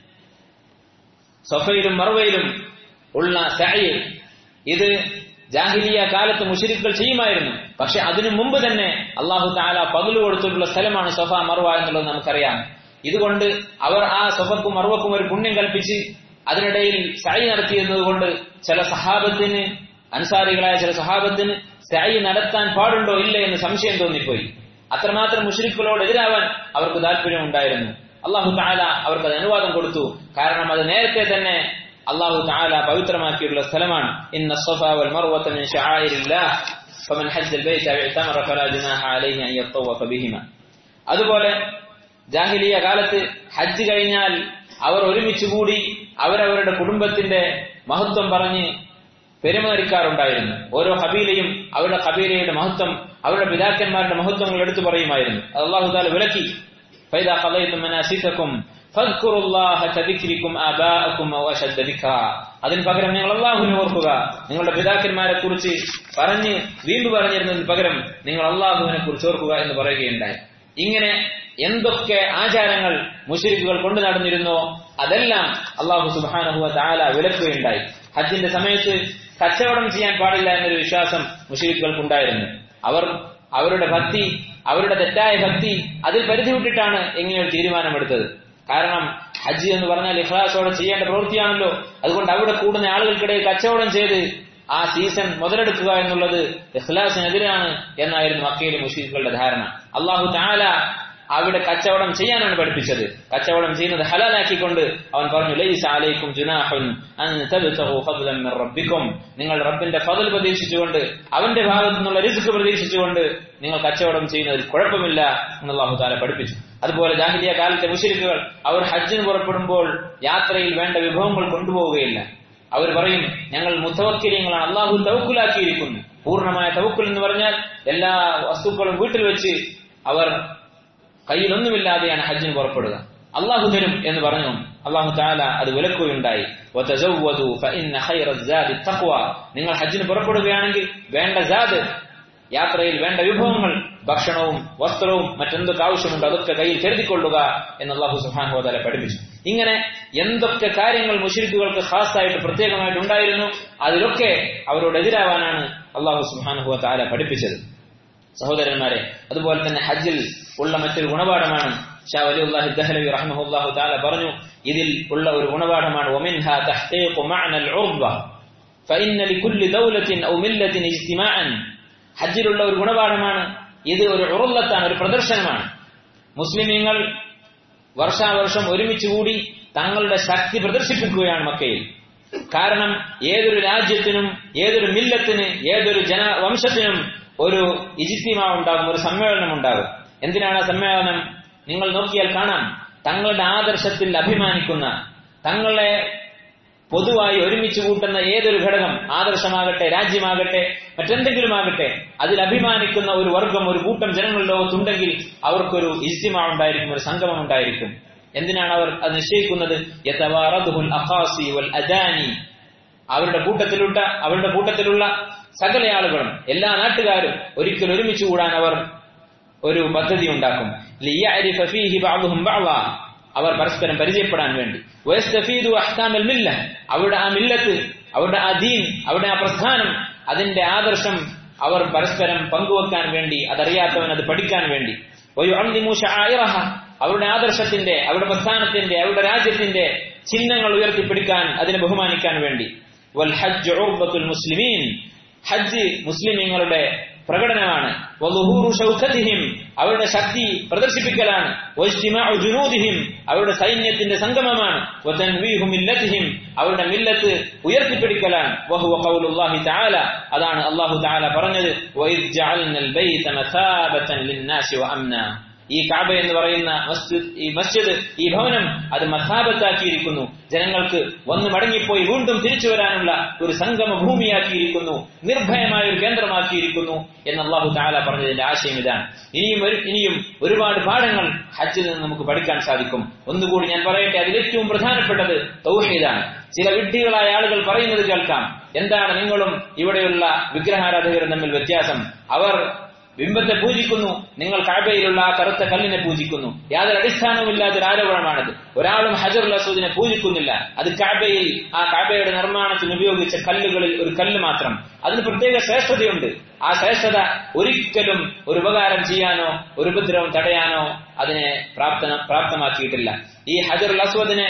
Speaker 1: സൊഫയിലും മറുവയിലും ഉള്ള സഹയ് ഇത് ജാഹിലിയ കാലത്ത് മുഷരിക്കുകൾ ചെയ്യുമായിരുന്നു പക്ഷെ അതിനു മുമ്പ് തന്നെ അള്ളാഹു താല പകല് കൊടുത്തിട്ടുള്ള സ്ഥലമാണ് സൊഫ മറുവ എന്നുള്ളത് നമുക്കറിയാം ഇതുകൊണ്ട് അവർ ആ സൊഫക്കും മറുവക്കും ഒരു പുണ്യം കൽപ്പിച്ച് അതിനിടയിൽ സായി നടത്തിയിരുന്നത് കൊണ്ട് ചില സഹാബത്തിന് അൻസാരികളായ ചില സഹാബത്തിന് സായി നടത്താൻ പാടുണ്ടോ ഇല്ല എന്ന് സംശയം തോന്നിപ്പോയി അത്രമാത്രം മുഷരിക്കുകളോട് എതിരാവാൻ അവർക്ക് താല്പര്യമുണ്ടായിരുന്നു അള്ളാഹു താല അവർക്ക് അത് അനുവാദം കൊടുത്തു കാരണം അത് നേരത്തെ തന്നെ അള്ളാഹു താല പവിത്രമാക്കിയിട്ടുള്ള സ്ഥലമാണ് ഇന്ന الصفا والمروة من شعائر الله فمن حج البيت أو اعتمر فلا جناح عليه أن يطوف بهما അതുപോലെ ജാഹിലിയ കാലത്ത് ഹജ്ജ് കഴിഞ്ഞാൽ അവർ ഒരുമിച്ച് കൂടി അവരവരുടെ കുടുംബത്തിന്റെ മഹത്വം പറഞ്ഞ് പെരുമാറിക്കാറുണ്ടായിരുന്നു ഓരോ കബീലയും അവരുടെ കബീലയുടെ മഹത്വം അവരുടെ പിതാക്കന്മാരുടെ മഹത്വങ്ങൾ എടുത്തു പറയുമായിരുന്നു അത് അള്ളാഹു താല വിലക്കി فإذا قضيتم مناسككم فاذكروا الله كذكركم آباءكم أو أشد ذكرا അതിന് പകരം നിങ്ങൾ അള്ളാഹുവിനെ ഓർക്കുക നിങ്ങളുടെ പിതാക്കന്മാരെ കുറിച്ച് പറഞ്ഞ് വീണ്ടും പറഞ്ഞിരുന്നതിന് പകരം നിങ്ങൾ അള്ളാഹുവിനെ കുറിച്ച് ഓർക്കുക എന്ന് പറയുകയുണ്ടായി ഇങ്ങനെ എന്തൊക്കെ ആചാരങ്ങൾ മുഷരിക്കുകൾ കൊണ്ടു നടന്നിരുന്നോ അതെല്ലാം അള്ളാഹു സുബാനഹുവ താല വിലക്കുകയുണ്ടായി ഹജ്ജിന്റെ സമയത്ത് കച്ചവടം ചെയ്യാൻ പാടില്ല എന്നൊരു വിശ്വാസം മുഷരിക്കുകൾക്കുണ്ടായിരുന്നു അവർ അവരുടെ ഭക്തി അവരുടെ തെറ്റായ ഭക്തി അതിൽ പരിധി വിട്ടിട്ടാണ് ഇങ്ങനെയൊരു തീരുമാനമെടുത്തത് കാരണം ഹജ്ജ് എന്ന് പറഞ്ഞാൽ ഇഖ്ലാസോടെ ചെയ്യേണ്ട പ്രവൃത്തിയാണല്ലോ അതുകൊണ്ട് അവിടെ കൂടുന്ന ആളുകൾക്കിടയിൽ കച്ചവടം ചെയ്ത് ആ സീസൺ മുതലെടുക്കുക എന്നുള്ളത് ഇഖ്ലാസിനെതിരാണ് എന്നായിരുന്നു മക്കയിലെ മുഷീഖുകളുടെ ധാരണ അള്ളാഹു താല അവിടെ കച്ചവടം ചെയ്യാനാണ് പഠിപ്പിച്ചത് കച്ചവടം ചെയ്യുന്നത് ഹലാലാക്കിക്കൊണ്ട് അവൻ പറഞ്ഞു ലൈസ അലൈക്കും ജുനാഹുൻ അൻ തബ്തഗു ഫദ്ലൻ മിർ റബ്ബിക്കും നിങ്ങൾ റബ്ബിന്റെ ഫضل പ്രതീക്ഷിച്ചുകൊണ്ട് അവന്റെ ഭാഗത്തു നിന്നുള്ള റിസ്ക് പ്രതീക്ഷിച്ചുകൊണ്ട് നിങ്ങൾ കച്ചവടം ചെയ്യുന്നതിൽ കുഴപ്പമില്ല എന്ന് അള്ളാഹു താല പഠിപ്പിച്ചു അതുപോലെ ജാഹിലിയ കാലത്തെ മുഷരിക്കുകൾ അവർ ഹജ്ജിന് പുറപ്പെടുമ്പോൾ യാത്രയിൽ വേണ്ട വിഭവങ്ങൾ കൊണ്ടുപോവുകയില്ല അവർ പറയും ഞങ്ങൾ മുത്തവക്കിര്യങ്ങളാണ് അള്ളാഹു തവക്കുലാക്കിയിരിക്കുന്നു പൂർണ്ണമായ തവക്കുൽ എന്ന് പറഞ്ഞാൽ എല്ലാ വസ്തുക്കളും വീട്ടിൽ വെച്ച് അവർ കയ്യിലൊന്നുമില്ലാതെയാണ് ഹജ്ജിന് പുറപ്പെടുക അള്ളാഹു തരും എന്ന് പറഞ്ഞു അള്ളാഹു താല അത് വിലക്കുകയുണ്ടായി നിങ്ങൾ ഹജ്ജിന് പുറപ്പെടുകയാണെങ്കിൽ വേണ്ട ജാദ് യാത്രയിൽ വേണ്ട വിഭവങ്ങൾ ഭക്ഷണവും വസ്ത്രവും മറ്റെന്തൊക്കെ ആവശ്യമുണ്ട് അതൊക്കെ കയ്യിൽ കരുതിക്കൊള്ളുക എന്ന് അള്ളാഹു സുഹാനുഹോദാല പഠിപ്പിച്ചു ഇങ്ങനെ എന്തൊക്കെ കാര്യങ്ങൾ മുഷരിക്കുകൾക്ക് ഖാസായിട്ട് പ്രത്യേകമായിട്ട് ഉണ്ടായിരുന്നു അതിലൊക്കെ അവരോട് എതിരാവാനാണ് അള്ളാഹു സുഹാനുഹുവ താല പഠിപ്പിച്ചത് സഹോദരന്മാരെ അതുപോലെ തന്നെ ഹജ്ജിൽ ഉള്ള മറ്റൊരു ഗുണപാഠമാണ് ഷാ വലിയുല്ലാഹി ദഹ്ലവി റഹ്മഹുല്ലാഹു തആല പറഞ്ഞു ഇതിൽ ഉള്ള ഒരു ഗുണപാഠമാണ് വമിൻഹാ തഹ്ഖീഖു മഅനൽ ഉർബ فإن لكل دولة أو ملة اجتماعا ഹജ്ജിലുള്ള ഒരു ഗുണപാഠമാണ് ഇത് ഒരു ഉറുള്ളത്താണ് ഒരു പ്രദർശനമാണ് മുസ്ലിമീങ്ങൾ വർഷാവർഷം ഒരുമിച്ച് കൂടി തങ്ങളുടെ ശക്തി പ്രദർശിപ്പിക്കുകയാണ് മക്കയിൽ കാരണം ഏതൊരു രാജ്യത്തിനും ഏതൊരു മില്ലത്തിന് ഏതൊരു ജന വംശത്തിനും ഒരു ഇജിത്തിമ ഉണ്ടാകും ഒരു സമ്മേളനം ഉണ്ടാകും എന്തിനാണ് ആ സമ്മേളനം നിങ്ങൾ നോക്കിയാൽ കാണാം തങ്ങളുടെ ആദർശത്തിൽ അഭിമാനിക്കുന്ന തങ്ങളെ പൊതുവായി ഒരുമിച്ച് കൂട്ടുന്ന ഏതൊരു ഘടകം ആദർശമാകട്ടെ രാജ്യമാകട്ടെ മറ്റെന്തെങ്കിലും ആകട്ടെ അതിൽ അഭിമാനിക്കുന്ന ഒരു വർഗം ഒരു കൂട്ടം ജനങ്ങൾ ലോകത്തുണ്ടെങ്കിൽ അവർക്കൊരു ഇസ്തിമ ഉണ്ടായിരിക്കും ഒരു സംഗമം ഉണ്ടായിരിക്കും എന്തിനാണ് അവർ അത് നിശ്ചയിക്കുന്നത് യതവാറദുൽ അഖാസി വൽ അദാനി അവരുടെ കൂട്ടത്തിലുള്ള അവരുടെ കൂട്ടത്തിലുള്ള സകല ആളുകളും എല്ലാ നാട്ടുകാരും ഒരിക്കൽ ഒരുമിച്ച് കൂടാൻ അവർ ഒരു പദ്ധതി ഉണ്ടാക്കും ലിയഅരിഫ ഫീഹി ബഅദുഹും ബഅദാ അവർ പരസ്പരം പരിചയപ്പെടാൻ വേണ്ടി വയസ്തഫീദു അഹ്കാമൽ മില്ല അവരുടെ ആ മില്ലത്ത് അവരുടെ ആ ദീൻ അവരുടെ ആ പ്രസ്ഥാനം അതിന്റെ ആദർശം അവർ പരസ്പരം പങ്കുവെക്കാൻ വേണ്ടി അതറിയാത്തവൻ അത് പഠിക്കാൻ വേണ്ടി വയുഅല്ലിമു ശആയിറഹ അവരുടെ ആദർശത്തിന്റെ അവരുടെ പ്രസ്ഥാനത്തിന്റെ അവരുടെ രാജ്യത്തിന്റെ ചിഹ്നങ്ങൾ ഉയർത്തിപ്പിടിക്കാൻ അതിനെ ബഹുമാനിക്കാൻ വേണ്ടി വൽ ഹജ്ജ് ഉർബത്തുൽ മുസ്ലിമീൻ ഹജ്ജ് മുസ്ലിമീങ്ങളുടെ പ്രകടനമാണ് വലുഹൂറു ഷൗഖത്തിഹിം അവരുടെ ശക്തി പ്രദർശിപ്പിക്കലാണ് വജ്തിമാഉ ജുനൂദിഹിം അവരുടെ സൈന്യത്തിന്റെ സംഗമമാണ് വതൻവീഹു മില്ലത്തിഹിം അവരുടെ മില്ലത്ത് ഉയർത്തിപ്പിടിക്കലാണ് വഹുവ ഖൗലുല്ലാഹി തആല അതാണ് അല്ലാഹു തആല പറഞ്ഞത് വഇദ് ജഅൽനൽ ബൈത മസാബതൻ ലിന്നാസി വഅംന ഈ കാബ എന്ന് പറയുന്ന മസ്ജിദ് ഈ മസ്ജിദ് ഈ ഭവനം അത് മസാബത്താക്കിയിരിക്കുന്നു ജനങ്ങൾക്ക് വന്ന് മടങ്ങിപ്പോയി വീണ്ടും തിരിച്ചു വരാനുള്ള ഒരു സംഗമ ഭൂമിയാക്കിയിരിക്കുന്നു നിർഭയമായ ഒരു കേന്ദ്രമാക്കിയിരിക്കുന്നു എന്ന് അള്ളാഹു താല പറഞ്ഞതിന്റെ ആശയം ഇതാണ് ഇനിയും ഒരു ഇനിയും ഒരുപാട് പാഠങ്ങൾ ഹജ്ജിൽ നിന്ന് നമുക്ക് പഠിക്കാൻ സാധിക്കും ഒന്നുകൂടി ഞാൻ പറയട്ടെ അതിൽ ഏറ്റവും പ്രധാനപ്പെട്ടത് തൗഹീദാണ് ചില വിഡ്ഢികളായ ആളുകൾ പറയുന്നത് കേൾക്കാം എന്താണ് നിങ്ങളും ഇവിടെയുള്ള വിഗ്രഹാരാധകരും തമ്മിൽ വ്യത്യാസം അവർ ബിംബത്തെ പൂജിക്കുന്നു നിങ്ങൾ കാബയിലുള്ള ആ കറുത്ത കല്ലിനെ പൂജിക്കുന്നു യാതൊരു അടിസ്ഥാനവുമില്ലാത്ത ഒരു ആരോപണമാണത് ഒരാളും ഹജറുൽ അസൂദിനെ പൂജിക്കുന്നില്ല അത് കാബയിൽ ആ കാബയുടെ നിർമ്മാണത്തിന് ഉപയോഗിച്ച കല്ലുകളിൽ ഒരു കല്ല് മാത്രം അതിന് പ്രത്യേക ശ്രേഷ്ഠതയുണ്ട് ആ ശ്രേഷ്ഠത ഒരിക്കലും ഒരു ഉപകാരം ചെയ്യാനോ ഒരു ഉപദ്രവം തടയാനോ അതിനെ പ്രാപ്തന പ്രാപ്തമാക്കിയിട്ടില്ല ഈ ഹജറുൽ അസ്വദിനെ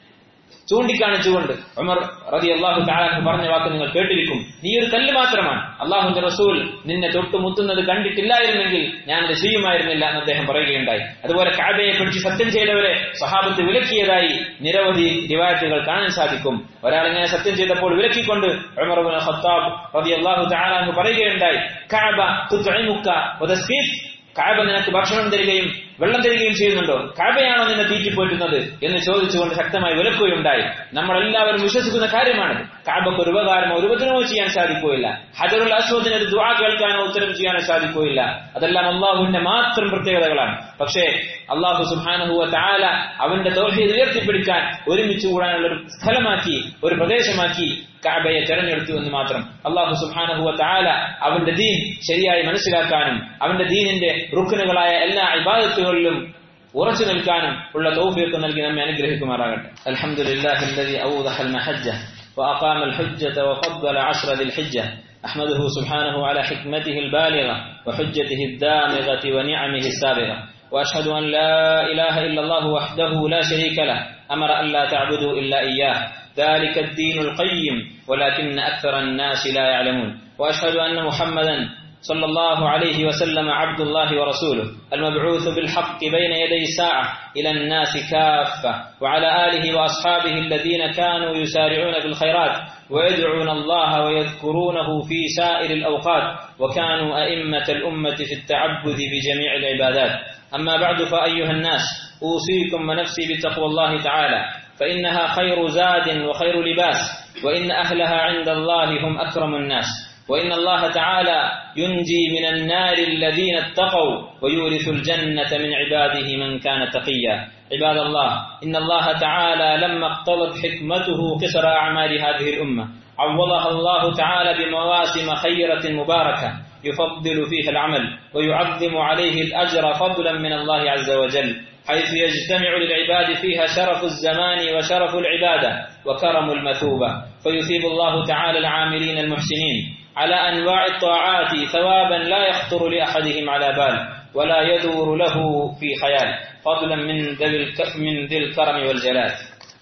Speaker 1: ചൂണ്ടിക്കാണിച്ചുകൊണ്ട് ഉമർ റതി അള്ളാഹു താലാഹു പറഞ്ഞ വാക്ക് നിങ്ങൾ കേട്ടിരിക്കും നീ ഒരു കല്ല് മാത്രമാണ് അള്ളാഹുന്റെ റസൂൽ നിന്നെ തൊട്ടുമുത്തുന്നത് കണ്ടിട്ടില്ലായിരുന്നെങ്കിൽ ഞാൻ അത് ചെയ്യുമായിരുന്നില്ല എന്ന് അദ്ദേഹം പറയുകയുണ്ടായി അതുപോലെ കാബയെ പിടിച്ച് സത്യം ചെയ്തവരെ സ്വഹാബത്ത് വിലക്കിയതായി നിരവധി റിവായത്തുകൾ കാണാൻ സാധിക്കും ഒരാൾ ഇങ്ങനെ സത്യം ചെയ്തപ്പോൾ വിലക്കിക്കൊണ്ട് ഉമർ ഇബ്നു ഖത്താബ് റതി അള്ളാഹു താലാഹു പറയുകയുണ്ടായി കാബ തുത്ഇമുക വതസ്കീത് കാബ നിനക്ക് ഭക്ഷണം തരികയും വെള്ളം തരികയും ചെയ്യുന്നുണ്ടോ കാബയാണോ നിന്നെ തീറ്റിപ്പോറ്റുന്നത് എന്ന് ചോദിച്ചുകൊണ്ട് ശക്തമായി വിലക്കുകയുണ്ടായി നമ്മൾ എല്ലാവരും വിശ്വസിക്കുന്ന കാര്യമാണത് കാബക്ക് ഒരു ഉപകാരമോ ഒരു ഉപദ്രവമോ ചെയ്യാൻ സാധിക്കുകയില്ല ഹജറുൽ അസ്വദിന് ഒരു ദ്വാ കേൾക്കാനോ ഉത്തരം ചെയ്യാനോ സാധിക്കുകയില്ല അതെല്ലാം അള്ളാഹുവിന്റെ മാത്രം പ്രത്യേകതകളാണ് പക്ഷേ അള്ളാഹു സുഹാനഹുവ താല അവന്റെ തൗഹീദ് ഉയർത്തിപ്പിടിക്കാൻ ഒരുമിച്ച് കൂടാനുള്ള ഒരു സ്ഥലമാക്കി ഒരു പ്രദേശമാക്കി കാബയെ തെരഞ്ഞെടുത്തു എന്ന് മാത്രം അള്ളാഹു സുഹാനഹുവ താല അവന്റെ ദീൻ ശരിയായി മനസ്സിലാക്കാനും അവന്റെ ദീനിന്റെ റുക്കനുകളായ എല്ലാ ഇബാദത്തുകളിലും ഉറച്ചു നിൽക്കാനും ഉള്ള തൗഫീഖ് നൽകി നമ്മെ അനുഗ്രഹിക്കുമാറാകട്ടെ അൽഹംദുലില്ലാഹി الذي أوضح المحجة وأقام الحجة وفضل عشر ذي الحجة أحمده سبحانه على حكمته البالغة وحجته الدامغة ونعمه السابغة وأشهد أن لا إله إلا الله وحده لا شريك له أمر أن لا تعبدوا إلا إياه ذلك الدين القيم ولكن أكثر الناس لا يعلمون وأشهد أن محمدا صلى الله عليه وسلم عبد الله ورسوله المبعوث بالحق بين يدي الساعة إلى الناس كافة وعلى آله وأصحابه الذين كانوا يسارعون في الخيرات ويدعون الله ويذكرونه في سائر الأوقات وكانوا أئمة الأمة في التعبد بجميع العبادات أما بعد فأيها الناس أوصيكم ونفسي بتقوى الله تعالى فإنها خير زاد وخير لباس وإن أهلها عند الله هم أكرم الناس وإن الله تعالى ينجي من النار الذين اتقوا ويورث الجنة من عباده من كان تقيا عباد الله إن الله تعالى لما اقتضت حكمته قصر أعمال هذه الأمة عوضها الله تعالى بمواسم خيرة مباركة يفضل فيها العمل ويعظم عليه الأجر فضلا من الله عز وجل حيث يجتمع للعباد فيها شرف الزمان وشرف العبادة وكرم المثوبة فيثيب الله تعالى العاملين المحسنين على أنواع الطاعات ثوابا لا يخطر لأحدهم على بال ولا يدور له في خيال فضلا من ذي من ذي الكرم والجلال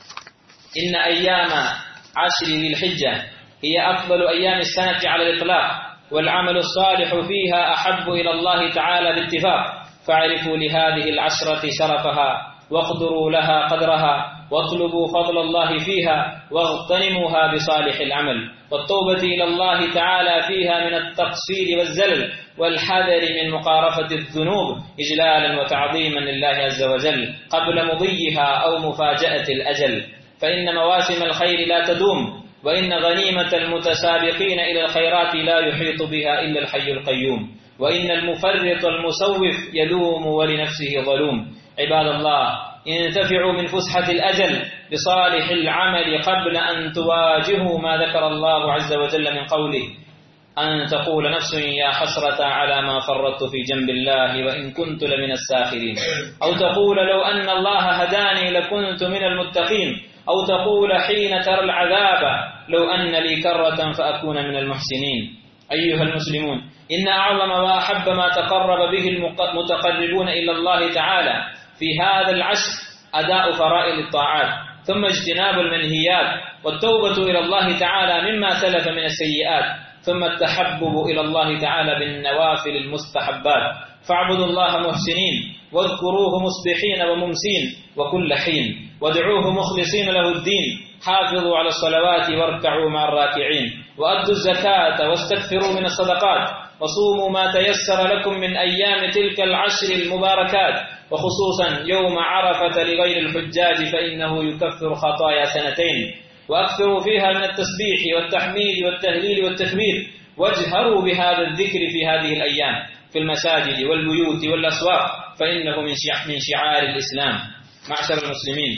Speaker 1: إن أيام عشر ذي الحجة هي أفضل أيام السنة على الإطلاق والعمل الصالح فيها أحب إلى الله تعالى باتفاق فاعرفوا لهذه العشرة شرفها واقدروا لها قدرها واطلبوا فضل الله فيها واغتنموها بصالح العمل والتوبة إلى الله تعالى فيها من التقصير والزلل والحذر من مقارفة الذنوب إجلالا وتعظيما لله عز وجل قبل مضيها أو مفاجأة الأجل فإن مواسم الخير لا تدوم وإن غنيمة المتسابقين إلى الخيرات لا يحيط بها إلا الحي القيوم وإن المفرط المسوف يلوم ولنفسه ظلوم عباد الله انتفعوا من فسحة الأجل بصالح العمل قبل أن تواجهوا ما ذكر الله عز وجل من قوله أن تقول نفس يا حسرة على ما فرطت في جنب الله وإن كنت لمن الساخرين أو تقول لو أن الله هداني لكنت من المتقين أو تقول حين ترى العذاب لو أن لي كرة فأكون من المحسنين أيها المسلمون إن أعظم وأحب ما تقرب به المتقربون إلى الله تعالى في هذا العشر أداء فرائض الطاعات ثم اجتناب المنهيات والتوبة إلى الله تعالى مما سلف من السيئات ثم التحبب إلى الله تعالى بالنوافل المستحبات فاعبدوا الله محسنين واذكروه مصبحين وممسين وكل حين وادعوه مخلصين له الدين حافظوا على الصلوات واركعوا مع الراكعين وأدوا الزكاة واستكثروا من الصدقات وصوموا ما تيسر لكم من أيام تلك العشر المباركات وخصوصا يوم عرفة لغير الحجاج فإنه يكفر خطايا سنتين وأكثروا فيها من التسبيح والتحميد والتهليل والتكبير واجهروا بهذا الذكر في هذه الأيام في المساجد والبيوت والأسواق فإنه من شعار الإسلام معشر المسلمين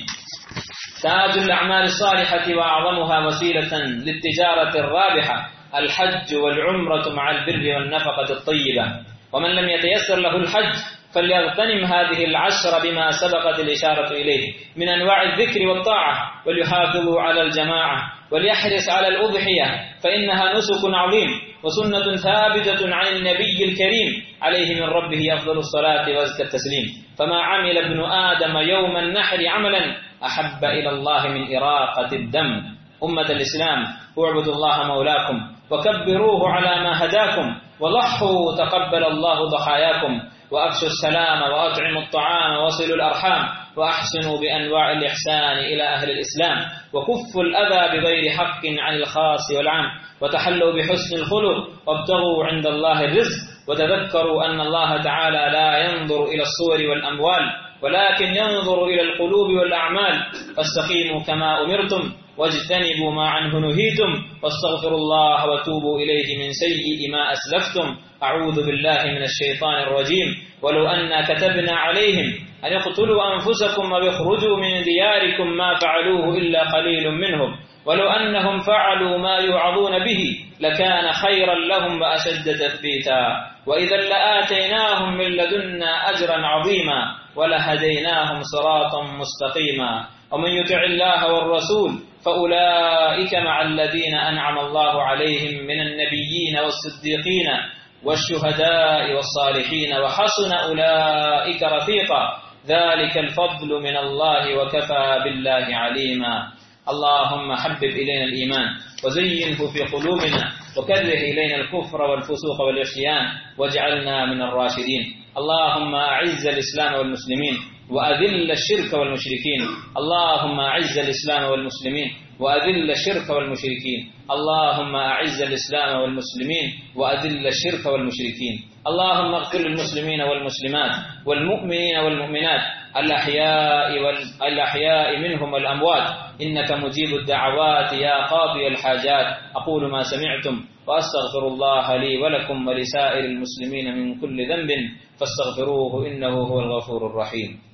Speaker 1: تاج الأعمال الصالحة وأعظمها وسيلة للتجارة الرابحة الحج والعمرة مع البر والنفقة الطيبة ومن لم يتيسر له الحج فليغتنم هذه العشر بما سبقت الإشارة إليه من أنواع الذكر والطاعة وليحافظوا على الجماعة وليحرص على الأضحية فإنها نسك عظيم وسنة ثابتة عن النبي الكريم عليه من ربه أفضل الصلاة وأزكى التسليم فما عمل ابن آدم يوم النحر عملا أحب إلى الله من إراقة الدم أمة الإسلام اعبدوا الله مولاكم وكبروه على ما هداكم وضحوا تقبل الله ضحاياكم وأفشوا السلام وأطعموا الطعام وصلوا الأرحام وأحسنوا بأنواع الإحسان إلى أهل الإسلام وكفوا الأذى بغير حق عن الخاص والعام وتحلوا بحسن الخلق وابتغوا عند الله الرزق وتذكروا أن الله تعالى لا ينظر إلى الصور والأموال ولكن ينظر إلى القلوب والأعمال فاستقيموا كما أمرتم واجتنبوا ما عنه نهيتم واستغفروا الله وتوبوا إليه من سيء ما أسلفتم أعوذ بالله من الشيطان الرجيم ولو أنا كتبنا عليهم أن يقتلوا أنفسكم ويخرجوا من دياركم ما فعلوه إلا قليل منهم ولو أنهم فعلوا ما يوعظون به لكان خيرا لهم وأشد تثبيتا وإذا لآتيناهم من لدنا أجرا عظيما ولهديناهم صراطا مستقيما ومن يطع الله والرسول فأولئك مع الذين أنعم الله عليهم من النبيين والصديقين والشهداء والصالحين وحسن أولئك رفيقا ذلك الفضل من الله وكفى بالله عليما اللهم حبب إلينا الإيمان وزينه في قلوبنا وكره إلينا الكفر والفسوق والعصيان واجعلنا من الراشدين اللهم أعز الإسلام والمسلمين وأذل الشرك والمشركين اللهم أعز الإسلام والمسلمين وأذل الشرك والمشركين اللهم أعز الإسلام والمسلمين وأذل الشرك والمشركين اللهم اغفر للمسلمين والمسلمات والمؤمنين والمؤمنات الأحياء والأحياء منهم والأموات إنك مجيب الدعوات يا قاضي الحاجات أقول ما سمعتم وأستغفر الله لي ولكم ولسائر المسلمين من كل ذنب فاستغفروه إنه هو الغفور الرحيم